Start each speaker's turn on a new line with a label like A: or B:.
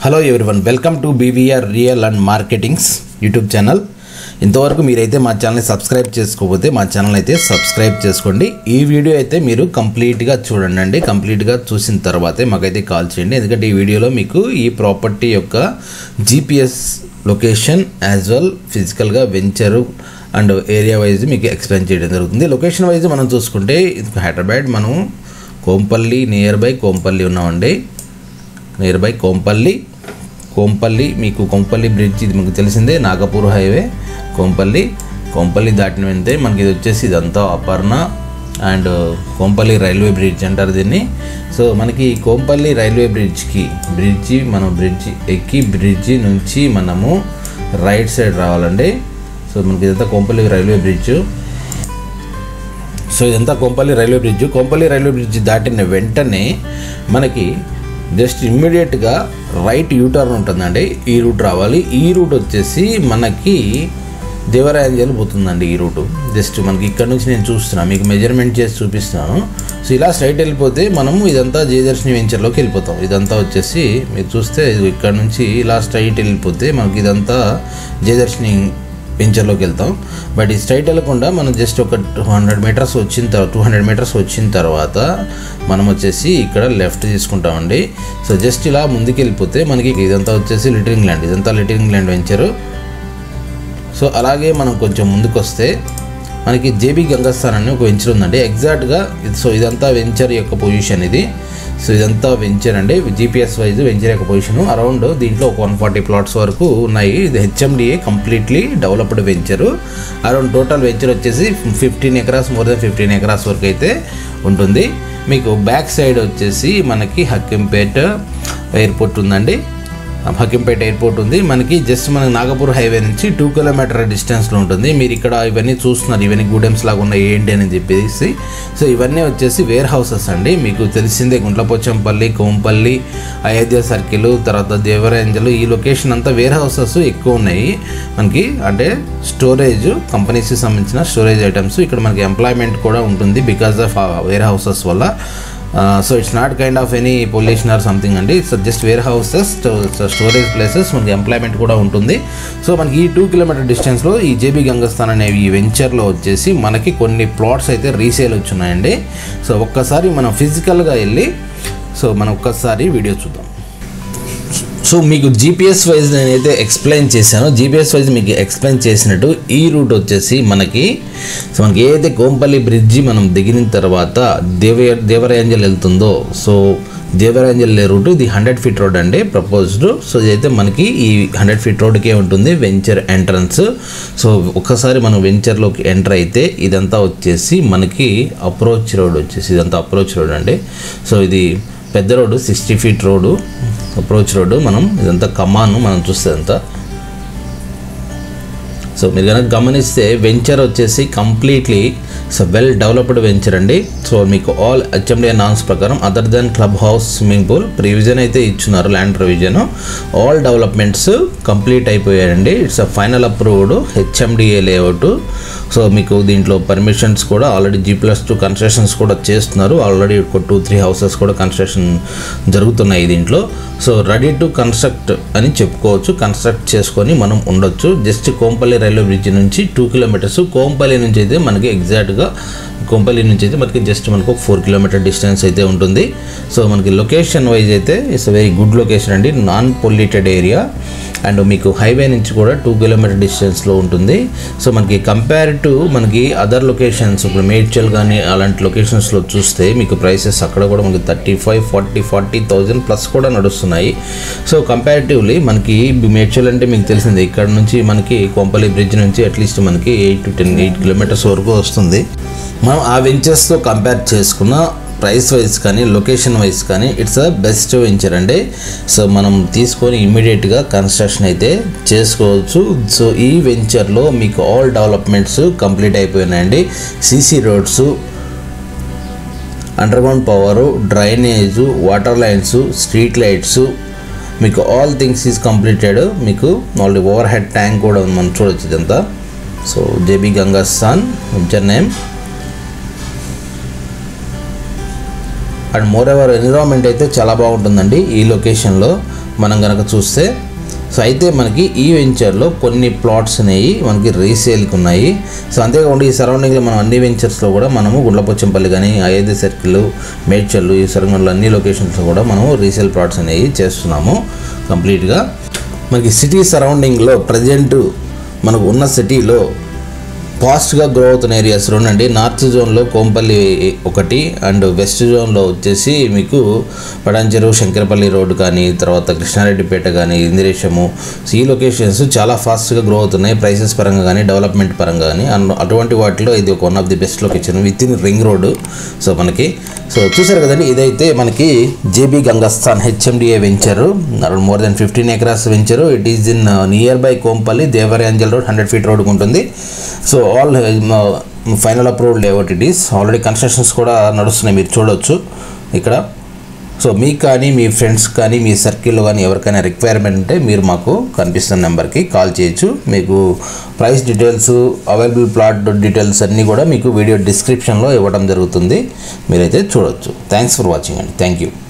A: hello everyone welcome to BVR real and marketings YouTube channel ఇంతవరకు మీరైతే మా ఛానల్ని సబ్స్క్రైబ్ చేసుకోకపోతే మా ఛానల్ అయితే సబ్స్క్రైబ్ చేసుకోండి ఈ వీడియో అయితే మీరు కంప్లీట్గా చూడండి అండి కంప్లీట్గా చూసిన తర్వాతే మాకైతే కాల్ చేయండి ఎందుకంటే ఈ వీడియోలో మీకు ఈ ప్రాపర్టీ యొక్క జీపీఎస్ లొకేషన్ యాజ్ వెల్ ఫిజికల్గా వెంచరు అండ్ ఏరియా వైజ్ మీకు ఎక్స్ప్లెయిన్ చేయడం జరుగుతుంది లొకేషన్ వైజ్ మనం చూసుకుంటే ఇది హైదరాబాద్ మనం కోంపల్లి నియర్ బై కోంపల్లి ఉన్నామండి నియర్ బై కోంపల్లి కోంపల్లి మీకు కోంపల్లి బ్రిడ్జ్ ఇది మీకు తెలిసిందే నాగపూర్ హైవే కోంపల్లి కోంపల్లి దాటిన వెంటే మనకి ఇది వచ్చేసి ఇదంతా Aparna and Kompally railway bridge అంటారు దీన్ని సో మనకి కోంపల్లి రైల్వే బ్రిడ్జ్కి బ్రిడ్జి మనం బ్రిడ్జి ఎక్కి బ్రిడ్జి నుంచి మనము రైట్ సైడ్ రావాలండి సో మనకి ఇదంతా కోంపల్లి రైల్వే బ్రిడ్జ్ సో ఇదంతా Kompally railway bridge Kompally railway bridge దాటిన వెంటనే మనకి జస్ట్ ఇమ్మీడియట్గా రైట్ యూటర్న్ ఉంటుందండి ఈ రూట్ రావాలి ఈ రూట్ వచ్చేసి మనకి దేవరాయంజల్ పోతుందండి ఈ రూటు జస్ట్ మనకి ఇక్కడ నుంచి నేను చూస్తున్నాను మీకు మెజర్మెంట్ చేసి చూపిస్తున్నాను సో ఇలా స్ట్రైట్ వెళ్ళిపోతే మనము ఇదంతా జయదర్శిని వెంచర్లోకి వెళ్ళిపోతాం ఇదంతా వచ్చేసి మీరు చూస్తే ఇది ఇక్కడ నుంచి ఇలా స్ట్రైట్ వెళ్ళిపోతే మనకి ఇదంతా జయదర్శిని వెంచర్లోకి వెళ్తాం బట్ ఈ స్ట్రైట్ వెళ్ళకుండా మనం జస్ట్ ఒక టూ హండ్రెడ్ మీటర్స్ వచ్చిన తర్వాత టూ హండ్రెడ్ మీటర్స్ వచ్చిన తర్వాత మనం వచ్చేసి ఇక్కడ లెఫ్ట్ తీసుకుంటామండి సో జస్ట్ ఇలా ముందుకు వెళ్ళిపోతే మనకి ఇదంతా వచ్చేసి లిటరింగ్ ల్యాండ్ ఇదంతా లిటరింగ్ ల్యాండ్ వెంచరు సో అలాగే మనం కొంచెం ముందుకు వస్తే మనకి జేబీ గంగస్థాన్ అని ఒక వెంచర్ ఉందండి ఎగ్జాక్ట్గా ఇది సో ఇదంతా వెంచర్ యొక్క పొజిషన్ ఇది సో ఇదంతా వెంచర్ అండి జీపీఎస్ వైజ్ వెంచర్ యొక్క పొజిషన్ అరౌండ్ దీంట్లో ఒక వన్ ఫార్టీ ప్లాట్స్ వరకు ఉన్నాయి ఇది HMDA completely developed venture around total venture వచ్చేసి fifteen acres more than fifteen acres వరకు అయితే ఉంటుంది మీకు బ్యాక్ సైడ్ వచ్చేసి మనకి హక్కింపేట ఎయిర్పోర్ట్ ఉందండి హకింపేట ఎయిర్పోర్ట్ ఉంది మనకి జస్ట్ మన నాగపూర్ హైవే నుంచి టూ కిలోమీటర్ డిస్టెన్స్లో ఉంటుంది మీరు ఇక్కడ ఇవన్నీ చూస్తున్నారు ఇవన్నీ గూడెమ్స్ లాగా ఉన్నాయి ఏంటి అని చెప్పేసి సో ఇవన్నీ వచ్చేసి వేర్ హౌసెస్ అండి మీకు తెలిసిందే గుంట్లపోచంపల్లి కోంపల్లి అయోధ్య సర్కిల్ తర్వాత దేవరాంజలు ఈ లొకేషన్ అంతా వేర్ హౌసెస్ ఎక్కువ ఉన్నాయి మనకి అంటే స్టోరేజ్ కంపెనీస్కి సంబంధించిన స్టోరేజ్ ఐటమ్స్ ఇక్కడ మనకి ఎంప్లాయ్మెంట్ కూడా ఉంటుంది బికాస్ ఆఫ్ వేర్ హౌసెస్ వల్ల so it's not kind of any pollution or something అండి so just warehouses storage places మనకి ఎంప్లాయ్మెంట్ కూడా ఉంటుంది సో మనకి ఈ టూ కిలోమీటర్ డిస్టెన్స్లో ఈ జేబీ గంగస్థాన్ అనే ఈ వెంచర్లో వచ్చేసి మనకి కొన్ని ప్లాట్స్ అయితే రీసేల్ వచ్చున్నాయండి సో ఒక్కసారి మనం ఫిజికల్గా వెళ్ళి సో మనం ఒక్కసారి వీడియో చూద్దాం సో మీకు జీపీఎస్ వైజ్ నేనైతే ఎక్స్ప్లెయిన్ చేశాను జీపీఎస్ వైజ్ మీకు ఎక్స్ప్లెయిన్ చేసినట్టు ఈ రూట్ వచ్చేసి మనకి సో మనకి ఏదైతే కోంపల్లి బ్రిడ్జి మనం దిగిన తర్వాత దేవ దేవరాయంజల్ వెళ్తుందో సో దేవరాయంజల్ రూట్ ఇది హండ్రెడ్ ఫీట్ రోడ్ అండి ప్రపోజ్డ్ సో ఇదైతే మనకి ఈ హండ్రెడ్ ఫీట్ రోడ్కే ఉంటుంది వెంచర్ ఎంట్రన్స్ సో ఒక్కసారి మనం వెంచర్లోకి ఎంటర్ అయితే ఇదంతా వచ్చేసి మనకి అప్రోచ్ రోడ్ వచ్చేసి ఇదంతా అప్రోచ్ రోడ్ అండి సో ఇది పెద్ద road sixty feet road approach road మనం ఇదంతా కమాను మనం చూస్తే అంతా సో మీరు కనుక గమనిస్తే వెంచర్ వచ్చేసి completely so well developed venture అండి సో మీకు ఆల్ హెచ్ఎండిఏ నామ్స్ ప్రకారం other than club house swimming pool provision అయితే ఇచ్చున్నారు land provision all developments complete అయిపోయాయండి it's a final approved HMDA layout so మీకు దీంట్లో పర్మిషన్స్ కూడా already G plus two constructions కూడా చేస్తున్నారు ఆల్రెడీ ఒక టూ త్రీ హౌసెస్ కూడా కన్స్ట్రక్షన్ జరుగుతున్నాయి దీంట్లో సో రెడీ టు కన్స్ట్రక్ట్ అని చెప్పుకోవచ్చు కన్స్ట్రక్ట్ చేసుకొని మనం ఉండొచ్చు జస్ట్ కోంపల్లి రైల్వే బ్రిడ్జ్ నుంచి టూ కిలోమీటర్స్ కోంపల్లి నుంచి అయితే మనకి ఎగ్జాక్ట్గా కోంపల్లి నుంచి అయితే మనకి జస్ట్ మనకు ఒక ఫోర్ కిలోమీటర్ డిస్టెన్స్ అయితే ఉంటుంది సో మనకి లొకేషన్ వైజ్ అయితే ఇట్స్ వెరీ గుడ్ లొకేషన్ అండి నాన్ పొల్యూటెడ్ ఏరియా అండ్ మీకు హైవే నుంచి కూడా టూ కిలోమీటర్ డిస్టెన్స్లో ఉంటుంది సో మనకి కంపేర్ టు మనకి అదర్ లొకేషన్స్ ఇప్పుడు మేడ్చల్ కానీ అలాంటి లొకేషన్స్లో చూస్తే మీకు ప్రైసెస్ అక్కడ కూడా మనకి thirty five forty forty thousand plus కూడా నడుస్తున్నాయి సో కంపారిటివ్లీ మనకి మేడ్చల్ అంటే మీకు తెలిసిందే ఇక్కడ నుంచి మనకి కొంపల్లి బ్రిడ్జ్ నుంచి అట్లీస్ట్ మనకి eight to ten eight kilometres వరకు వస్తుంది మనం ఆ వెంచర్స్తో కంపేర్ చేసుకున్న ప్రైస్ వైజ్ కానీ లొకేషన్ వైజ్ కానీ ఇట్స్ అ బెస్ట్ వెంచర్ అండి సో మనం తీసుకొని ఇమ్మీడియట్గా కన్స్ట్రక్షన్ అయితే చేసుకోవచ్చు సో ఈ వెంచర్లో మీకు ఆల్ డెవలప్మెంట్స్ కంప్లీట్ అయిపోయినాయండి CC roads underground power drainage water lines street lights మీకు ఆల్ థింగ్స్ ఈజ్ కంప్లీటెడ్ మీకు ఆల్రెడీ ఓవర్ హెడ్ ట్యాంక్ కూడా ఉంది మనం చూడొచ్చు ఇదంతా so JB Gangasthan venture name and moreover environment అయితే చాలా బాగుంటుందండి ఈ లొకేషన్లో మనం కనుక చూస్తే సో అయితే మనకి ఈ వెంచర్లో కొన్ని ప్లాట్స్ అనేవి మనకి రీసేల్కి ఉన్నాయి సో అంతేకాకుండా ఈ సరౌండింగ్లో మనం అన్ని వెంచర్స్లో కూడా మనము గుండ్లపోచంపల్లి కానీ అయోధ్య సర్కిల్ మేడ్చల్లు ఈ సరౌండింగ్లో అన్ని లొకేషన్స్లో కూడా మనము రీసేల్ ప్లాట్స్ అనేవి చేస్తున్నాము కంప్లీట్గా మనకి సిటీ సరౌండింగ్లో ప్రజెంట్ మనకు ఉన్న సిటీలో ఫాస్ట్గా గ్రో అవుతున్న ఏరియాస్ రెండండి నార్త్ జోన్లో కోంపల్లి ఒకటి అండ్ వెస్ట్ జోన్లో వచ్చేసి మీకు పడాంచెరు శంకరపల్లి రోడ్ కానీ తర్వాత కృష్ణారెడ్డిపేట కానీ ఇందిరేశము సో ఈ లొకేషన్స్ చాలా ఫాస్ట్గా గ్రో అవుతున్నాయి ప్రైసెస్ పరంగా కానీ డెవలప్మెంట్ పరంగా కానీ అండ్ అటువంటి వాటిలో ఇది ఒక one of the best location within ring road so మనకి సో చూసారు కదండి ఇదైతే మనకి JB Gangasthan HMDA venture more than fifteen acres venture it is in nearby Kompally Devaranjal road hundred feet road ఉంటుంది so all final approved layout it is already constructions కూడా నడుస్తున్నాయి మీరు చూడొచ్చు ఇక్కడ సో మీకు కానీ మీ ఫ్రెండ్స్ కానీ మీ సర్కిల్లో కానీ ఎవరికైనా రిక్వైర్మెంట్ ఉంటే మీరు మాకు కనిపిస్తున్న నెంబర్కి కాల్ చేయొచ్చు మీకు price details available plot details అన్నీ కూడా మీకు వీడియో డిస్క్రిప్షన్లో ఇవ్వడం జరుగుతుంది మీరైతే చూడొచ్చు థ్యాంక్స్ ఫర్ వాచింగ్ అండి థ్యాంక్ యూ